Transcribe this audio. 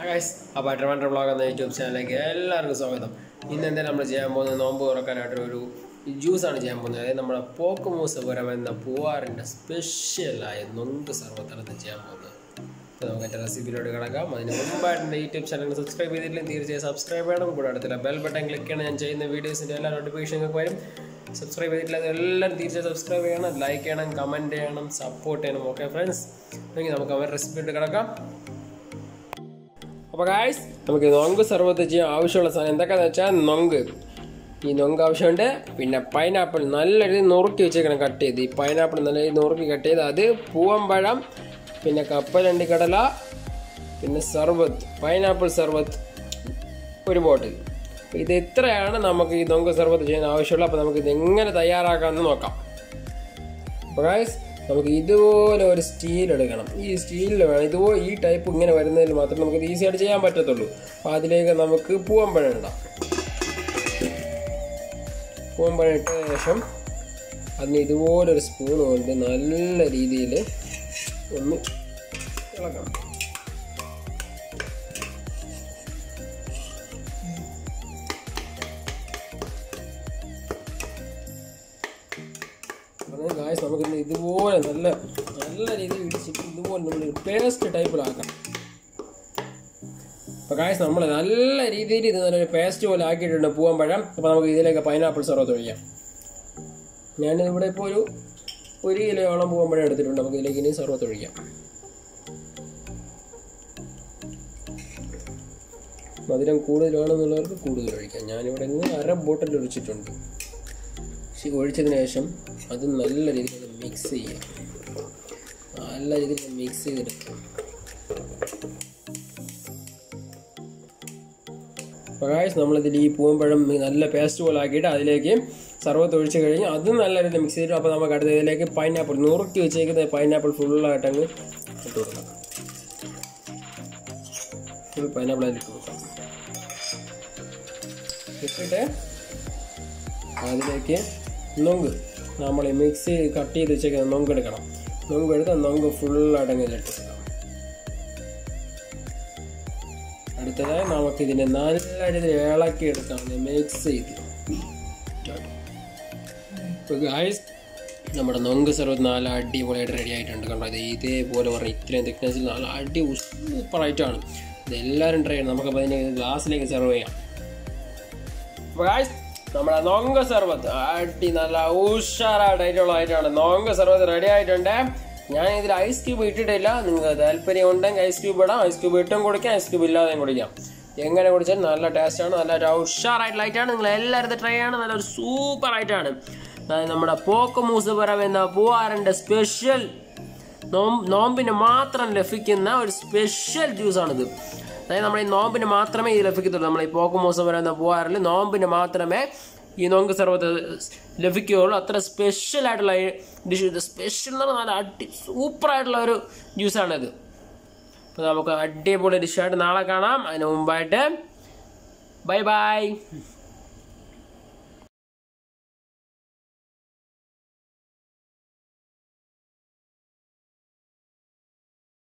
guys അപ്പോൾ Trivandrum blog എന്ന YouTube ചാനലിലേക്ക് എല്ലാവർക്കും സ്വാഗതം ഇന്ന് എന്തായാലും നമ്മൾ ചെയ്യാൻ പോകുന്നത് നോമ്പ് തുറക്കാനായിട്ട് ഒരു ജ്യൂസാണ് ചെയ്യാൻ പോകുന്നത് അതായത് നമ്മുടെ പോക്ക് മൂസ് പുരം എന്ന പൂവാറിൻ്റെ സ്പെഷ്യലായ നൊങ്ക് സർവത്താണ് ഇത് ചെയ്യാൻ പോകുന്നത് അപ്പോൾ നമുക്ക് എൻ്റെ റെസിപ്പിയിലോട്ട് കിടക്കാം അതിന് മുമ്പായിട്ട് എൻ്റെ യൂട്യൂബ് ചാനൽ സബ്സ്ക്രൈബ് ചെയ്തിട്ടില്ലെങ്കിൽ തീർച്ചയായും സബ്സ്ക്രൈബ് ചെയ്യണം കൂടെ അടുത്തുള്ള ബെൽ ബട്ടൺ ക്ലിക്ക് ചെയ്യണം ഞാൻ ചെയ്യുന്ന വീഡിയോസിൻ്റെ എല്ലാ നോട്ടിഫിക്കേഷനൊക്കെ വരും സബ്സ്ക്രൈബ് ചെയ്തിട്ടില്ല എല്ലാവരും തീർച്ചയായും സബ്സ്ക്രൈബ് ചെയ്യണം ലൈക്ക് ചെയ്യണം കമൻറ്റ് ചെയ്യണം സപ്പോർട്ട് ചെയ്യണം ഓക്കെ ഫ്രണ്ട്സ് എങ്കിൽ നമുക്ക് അവരുടെ റെസിപ്പിയിലോട്ട് കിടക്കാം അപ്പോൾ ഗായ്സ് നമുക്ക് നൊങ്ക് സർവത്ത് ചെയ്യാൻ ആവശ്യമുള്ള സാധനം എന്തൊക്കെയാണെന്ന് വെച്ചാൽ നൊങ്ക് ഈ നൊങ്ക് ആവശ്യമുണ്ട് പിന്നെ പൈനാപ്പിൾ നല്ല രീതിയിൽ നുറുക്കി വെച്ചേക്കണം കട്ട് ചെയ്ത് ഈ പൈനാപ്പിൾ നല്ല രീതിയിൽ നുറുക്കി കട്ട് ചെയ്ത് അത് പൂവമ്പഴം പിന്നെ കപ്പലണ്ടി കടല പിന്നെ സർബത്ത് പൈനാപ്പിൾ സർബത്ത് ഒരു ബോട്ടിൽ ഇത് ഇത്രയാണ് നമുക്ക് ഈ നൊങ്ക് സർബത്ത് ചെയ്യാൻ ആവശ്യമുള്ളത് അപ്പോൾ നമുക്ക് ഇത് എങ്ങനെ തയ്യാറാക്കാമെന്ന് നോക്കാം അപ്പോൾ ഗായ്സ് നമുക്ക് ഇതുപോലെ ഒരു സ്റ്റീൽ എടുക്കണം ഈ സ്റ്റീലിൽ വേണം ഇതുപോലെ ഈ ടൈപ്പ് ഇങ്ങനെ വരുന്നതിൽ മാത്രമേ നമുക്ക് ഈസി ആയിട്ട് ചെയ്യാൻ പറ്റത്തുള്ളൂ അപ്പോൾ അതിലേക്ക് നമുക്ക് പൂവമ്പഴം ഇടാം പൂവമ്പഴം ഇട്ട ശേഷം അതിന് ഇതുപോലെ ഒരു സ്പൂൺ കൊണ്ട് നല്ല രീതിയിൽ ഒന്ന് ഇളക്കണം അപ്പോൾ ഗായ്സ് നമുക്കിന്ന് ഇതുപോലെ നല്ല നല്ല രീതിയിൽ ഇടിച്ചിട്ട് ഇതുപോലെ നമ്മൾ പേസ്റ്റ് ടൈപ്പിലാക്കാം അപ്പോൾ ഗായ്സ് നമ്മൾ നല്ല രീതിയിൽ ഇത് നല്ലൊരു പേസ്റ്റ് പോലെ ആക്കിയിട്ടുണ്ട് പൂവൻ പഴം അപ്പോൾ നമുക്ക് ഇതിലേക്ക് പൈനാപ്പിൾ സർവത്ത് ഒഴിക്കാം ഞാനിവിടെ ഇപ്പോൾ ഒരു ഒരു കിലോയോളം പൂവൻ പഴം എടുത്തിട്ടുണ്ട് നമുക്ക് ഇതിലേക്ക് ഇനി സർവത്ത് ഒഴിക്കാം മധുരം കൂടുതൽ വേണമെന്നുള്ളവർക്ക് കൂടുതൽ ഒഴിക്കാം ഞാനിവിടെ ഇന്ന് അര ബോട്ടിൽ ഒഴിച്ചിട്ടുണ്ട് പക്ഷേ ഒഴിച്ചതിന് ശേഷം അത് നല്ല രീതിയിൽ മിക്സ് ചെയ്യാം നല്ല രീതിയിൽ മിക്സ് ചെയ്തെടുക്കാം പ്രകാശ് നമ്മളിതിൽ ഈ പൂമ്പഴം നല്ല പേസ്റ്റ് പോലെ ആക്കിയിട്ട് അതിലേക്ക് സർവത്ത് ഒഴിച്ച് കഴിഞ്ഞ് അതും നല്ല രീതിയിൽ മിക്സ് ചെയ്തിട്ട് അപ്പോൾ നമുക്ക് അടുത്ത ഇതിലേക്ക് പൈനാപ്പിൾ നുറുക്കി വെച്ചേക്കുന്ന പൈനാപ്പിൾ ഫുള്ളായിട്ട് അങ്ങ് ഇട്ട് കൊടുക്കാം ഫുൾ പൈനാപ്പിൾ അതിലിട്ട് കൊടുക്കാം ഇട്ടിട്ട് അതിലേക്ക് നൊങ്ക് നമ്മൾ മിക്സി കട്ട് ചെയ്ത് വെച്ചേക്കുന്ന നൊങ്ക് എടുക്കണം നൊങ്ക് എടുത്ത് നൊങ്ക് ഫുള്ളായിട്ട് അങ്ങ് ഇതിലിട്ട് കൊടുക്കാം അടുത്തതായി നമുക്ക് ഇതിനെ നല്ല രീതിയിൽ ഇളക്കി എടുക്കാം മിക്സ് ചെയ്ത് ഗായ്സ് നമ്മുടെ നൊങ്ക് സർവത്ത് നല്ല അടിപൊളിയായിട്ട് റെഡി ആയിട്ടുണ്ട് കണ്ടോ ഇത് ഇതേപോലെ പറഞ്ഞ ഇത്രയും തിക്നെസ്സിൽ നല്ല അടി സൂപ്പറായിട്ടാണ് ഇതെല്ലാവരും ട്രൈ ചെയ്യണം നമുക്കപ്പോൾ അതിന് ഗ്ലാസ്സിലേക്ക് സെർവ് ചെയ്യാം ഗായ്സ് നമ്മുടെ നൊങ്ക സർവത്ത് അടി നല്ല ഉഷാറായിട്ടായിട്ടുള്ളതായിട്ടാണ് നൊങ്ക സർവത്ത് റെഡി ആയിട്ടുണ്ട് ഞാൻ ഇതിൽ ഐസ് ക്യൂബ് ഇട്ടിട്ടില്ല നിങ്ങൾക്ക് താല്പര്യം ഉണ്ടെങ്കിൽ ഐസ് ക്യൂബ് ഇടാം ഐസ് ക്യൂബ് ഇട്ടും കുടിക്കാം ഐസ് ക്യൂബ് ഇല്ലാതെയും കുടിക്കാം എങ്ങനെ കുടിച്ചാൽ നല്ല ടേസ്റ്റാണ് നല്ല ഉഷാറായിട്ടുള്ള ആയിട്ടാണ് നിങ്ങൾ എല്ലാവരും ട്രൈ ചെയ്യണം നല്ലൊരു സൂപ്പർ ആയിട്ടാണ് അതായത് നമ്മുടെ പോക്ക് മൂസ് പറയുന്ന പൂവാറിൻ്റെ സ്പെഷ്യൽ നോമ്പിന് മാത്രം ലഭിക്കുന്ന ഒരു സ്പെഷ്യൽ ജ്യൂസാണിത് അതായത് നമ്മൾ ഈ നോമ്പിന് മാത്രമേ ഇത് ലഭിക്കത്തുള്ളൂ നമ്മൾ ഈ പോക്ക് മൂസം പറയുന്ന പൂവാറിൽ നോമ്പിന് മാത്രമേ ഈ നോങ്ക് സർവത്ത് ലഭിക്കുകയുള്ളൂ അത്ര സ്പെഷ്യൽ ആയിട്ടുള്ള ഡിഷ് ഇത് സ്പെഷ്യൽ എന്ന് പറഞ്ഞാൽ നല്ല അടി സൂപ്പർ ആയിട്ടുള്ള ഒരു ജ്യൂസാണിത് അപ്പോൾ നമുക്ക് അടിപൊളി ഡിഷായിട്ട് നാളെ കാണാം അതിന് മുമ്പായിട്ട് ബൈ ബൈ